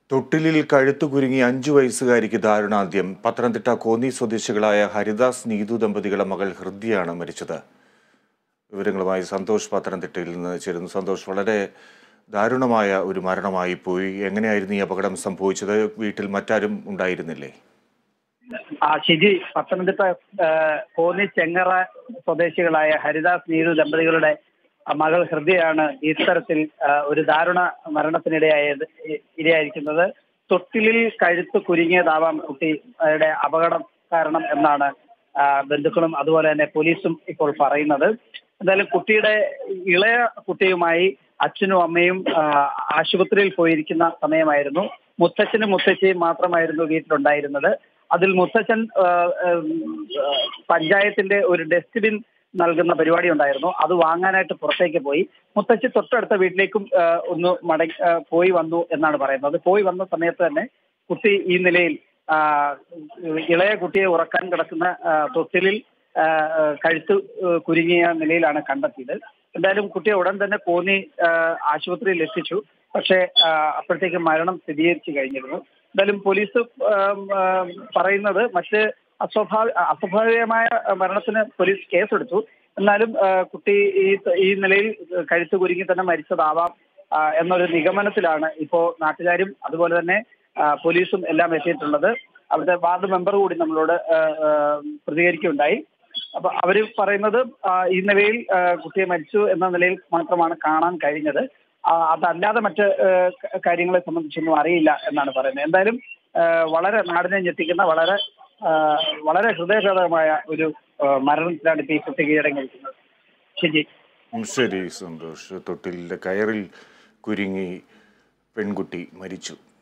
തൊട്ടിലിൽ കഴുത്തു കുരുങ്ങി അഞ്ചു വയസ്സുകാരിക്ക് ദാരുണാന്ത്യം പത്തനംതിട്ട കോന്നി സ്വദേശികളായ ഹരിദാസ് നീതു ദമ്പതികളുടെ മകൾ ഹൃദ്യയാണ് മരിച്ചത് വിവരങ്ങളുമായി സന്തോഷ് പത്തനംതിട്ടയിൽ നിന്ന് ചേരുന്നു സന്തോഷ് വളരെ ദാരുണമായ ഒരു മരണമായി പോയി എങ്ങനെയായിരുന്നു ഈ അപകടം സംഭവിച്ചത് വീട്ടിൽ മറ്റാരും ഉണ്ടായിരുന്നില്ലേ ആ ഷിജി പത്തനംതിട്ട ആ, കോന്നി ചെങ്ങറ സ്വദേശികളായ ഹരിദാസ് നീരു ദമ്പതികളുടെ ആ, മകൾ ഹൃദയാണ് ഇത്തരത്തിൽ ആ, ഒരു ദാരുണ മരണത്തിനിടയായത് ഇ- ഇരയായിരിക്കുന്നത് തൊട്ടിലിൽ കഴുത്ത് കുരുങ്ങിയതാവാം കുട്ടിയുടെ അപകടം കാരണം എന്നാണ് ആ, ബന്ധുക്കളും അതുപോലെ തന്നെ പോലീസും ഇപ്പോൾ പറയുന്നത് എന്തായാലും കുട്ടിയുടെ ഇളയ കുട്ടിയുമായി അച്ഛനും അമ്മയും ആ, ആശുപത്രിയിൽ പോയിരിക്കുന്ന സമയമായിരുന്നു മുത്തച്ഛനും മുത്തശ്ശിയും മാത്രമായിരുന്നു വീട്ടിലുണ്ടായിരുന്നത് അതിൽ മുത്തച്ഛൻ ആ, ഉം, ആ, പഞ്ചായത്തിന്റെ ഒരു ഡസ്റ്റ്ബിൻ നൽകുന്ന പരിപാടി ഉണ്ടായിരുന്നു അത് വാങ്ങാനായിട്ട് പുറത്തേക്ക് പോയി മുത്തച്ഛി തൊട്ടടുത്ത വീട്ടിലേക്കും ആ, ഒന്ന് മടങ്ങി ആ, പോയി വന്നു എന്നാണ് പറയുന്നത് പോയി വന്ന സമയത്ത് തന്നെ കുട്ടി ഈ നിലയിൽ ആ, ഇളയ കുട്ടിയെ ഉറക്കാൻ കിടക്കുന്ന ആ, തൊട്ടിലിൽ ആ, ആ, കഴുത്ത് ആ, കുരുങ്ങിയ നിലയിലാണ് കണ്ടെത്തിയത് എന്തായാലും കുട്ടിയെ ഉടൻ തന്നെ കോന്നി ആ, ആശുപത്രിയിൽ എത്തിച്ചു പക്ഷേ ആ, അപ്പോഴത്തേക്ക് മരണം സ്ഥിരീകരിച്ചു കഴിഞ്ഞിരുന്നു എന്തായാലും പോലീസ് ആം, ആം, പറയുന്നത് മറ്റ് അസ്വാഭാവ അസ്വാഭാവികമായ മരണത്തിന് പോലീസ് കേസെടുത്തു എന്നാലും ആ, കുട്ടി ഈ ഈ നിലയിൽ കഴുത്ത് കുരുങ്ങി തന്നെ മരിച്ചതാവാം ആ, എന്നൊരു നിഗമനത്തിലാണ് ഇപ്പോ നാട്ടുകാരും അതുപോലെ തന്നെ ആ, പോലീസും എല്ലാം എത്തിയിട്ടുള്ളത് അവിടുത്തെ വാർഡ് മെമ്പർ കൂടി നമ്മളോട് ആ, ആ, പ്രതികരിക്കുകയുണ്ടായി അപ്പൊ അവര് പറയുന്നത് ആ, ഈ നിലയിൽ ആ, കുട്ടിയെ മരിച്ചു എന്ന നിലയിൽ മാത്രമാണ് കാണാൻ കഴിഞ്ഞത് ആ, അതല്ലാതെ മറ്റ് ആ, ക- കാര്യങ്ങളെ സംബന്ധിച്ചൊന്നും അറിയില്ല എന്നാണ് പറയുന്നത് എന്തായാലും ആ, വളരെ നാടിനെ ഞെട്ടിക്കുന്ന വളരെ ആ, വളരെ ഹൃദയഭേദകമായ ഒരു ആ, മരണത്തിലാണ് ഇപ്പൊ ഈ കുട്ടി കീഴടങ്ങിയിരിക്കുന്നത് ശരി ഉം, ശരി സന്തോഷ് തൊട്ടിലിൻ്റെ കയറിൽ കുരുങ്ങി പെൺകുട്ടി മരിച്ചു